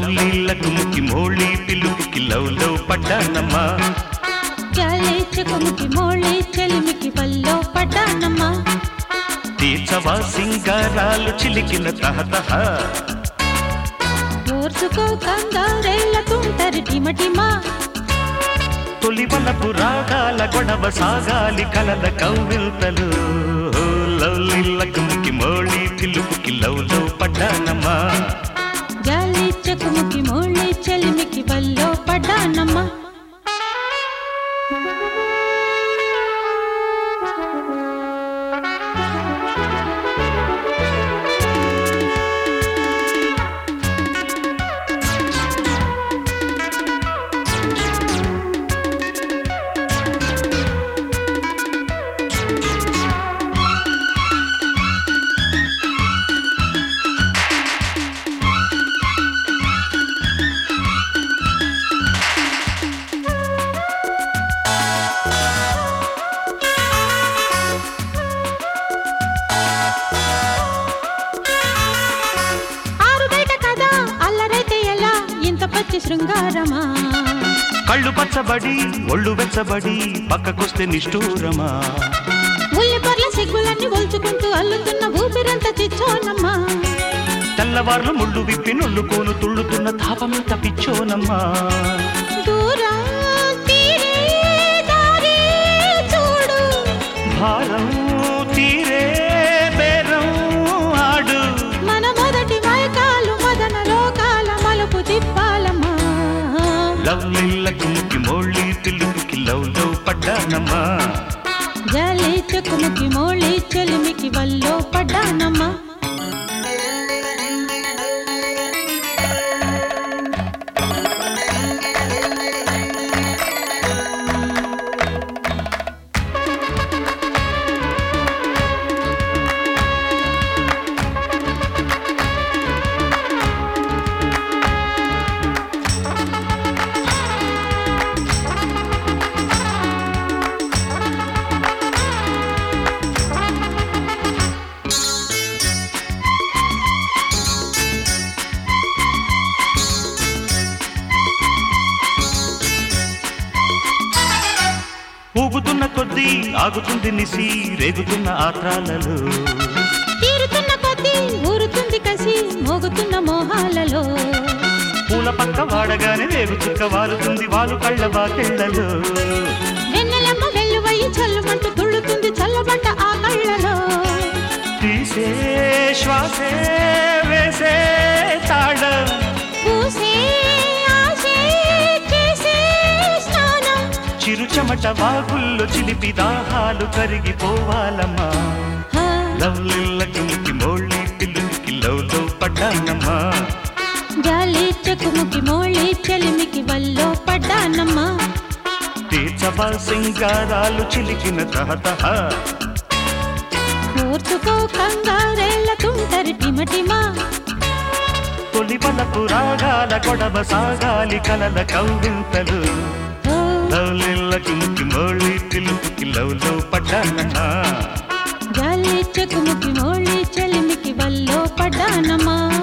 లవ్లీలకు ముక్కి మోళీ పిలుపుకి love love పడ్డానమ్మా గాలి చెకుముకి మోళి చెలిమికి వల్లో పడ్డానమ్మా తీర్చవా సింగారాలు చిలికిన తహతహ ఓర్చుకో కంగారేళ్ళ తుంటరి టిమటిమా తొలివలపు రాగాల గొడవ సాగాలి కలల కవ్విల్తలు లవ్లీలకు ముక్కి మోళీ పిలుపుకి లవ్ లవ్ పడ్డానమ్మా గాలి చెకుముకి మోళి చెలిమికి వల్లో పడ్డానమ్మా ఆరు బయట కదా అల్లరైతే ఎలా ఇంత పచ్చి శృంగారమా కళ్ళు పచ్చబడి ఒళ్ళు వెచ్చబడి పక్కకొస్తే నిష్ఠూరమా ఉల్లి పర్ల సిగ్గులన్నీ ఒల్చుకుంటూ అల్లుతున్న ఊపిరంత చిచ్చోనమ్మా తెల్లవార్లు ముళ్ళు విప్పి నొల్లుకోను తుళ్ళుతున్న తాపమంత పిచ్చోనమ్మా దూరం తీరే దారి చూడు భారం తీరే బేరం ఆడు మన మొదటి మైకాలు మదన లోకాల మలుపు తిప్పాలమ్మా లవ్లీలకు ముక్కి మోళ్ళి తెలుగుకి లవ్ లవ్ పడ్డానమ్మా జలి చెక్కుముకి మోళి చెలిమికి వల్లో పడ్డానమ్మా ఊగుతున్న కొద్దీ ఆగుతుంది నిసి రేగుతున్న ఆత్రాలలో తీరుతున్న కొద్దీ ఊరుతుంది కసి మోగుతున్న మోహాలలో పూల పక్క వాడగానే వేగు చుక్క వాలుతుంది వాలు కళ్ళ బాకెళ్ళలో వెన్నెలమ్మ వెల్లువయ్యి చల్లుమంటూ తుళ్ళుతుంది చల్లబడ్డ ఆ కళ్ళలో తీసే శ్వాసే వేసే తాళం పూసే ఆశే చేసే స్నానం చిరు చెమట వాగుల్లో చిలిపి దాహాలు కరిగిపోవాలమ్మా హా, లవ్లిల్లకి ముక్కి మోళ్ళి పిల్లుకి లవ్ లవ్ పడ్డానమ్మా గాలి చెక్కుముకి మోళి చెలిమికి వల్లో పడ్డానమ్మా తీర్చవా సింగారాలు చిలికిన తహతహ కూర్చుకో కంగారేళ్ళ తుంటరి టిమటిమా తొలి పలపు రాగాల కొడవ సాగాలి కలల కవ్వింతలు ఓ, లవ్లిల్లకి ముక్కి మోళ్ళి పిల్లుకి లవ్ లవ్ పడ్డానమ్మా గాలి చెక్కుముకి మోళి చెలిమికి వల్లో పడ్డానమ్మా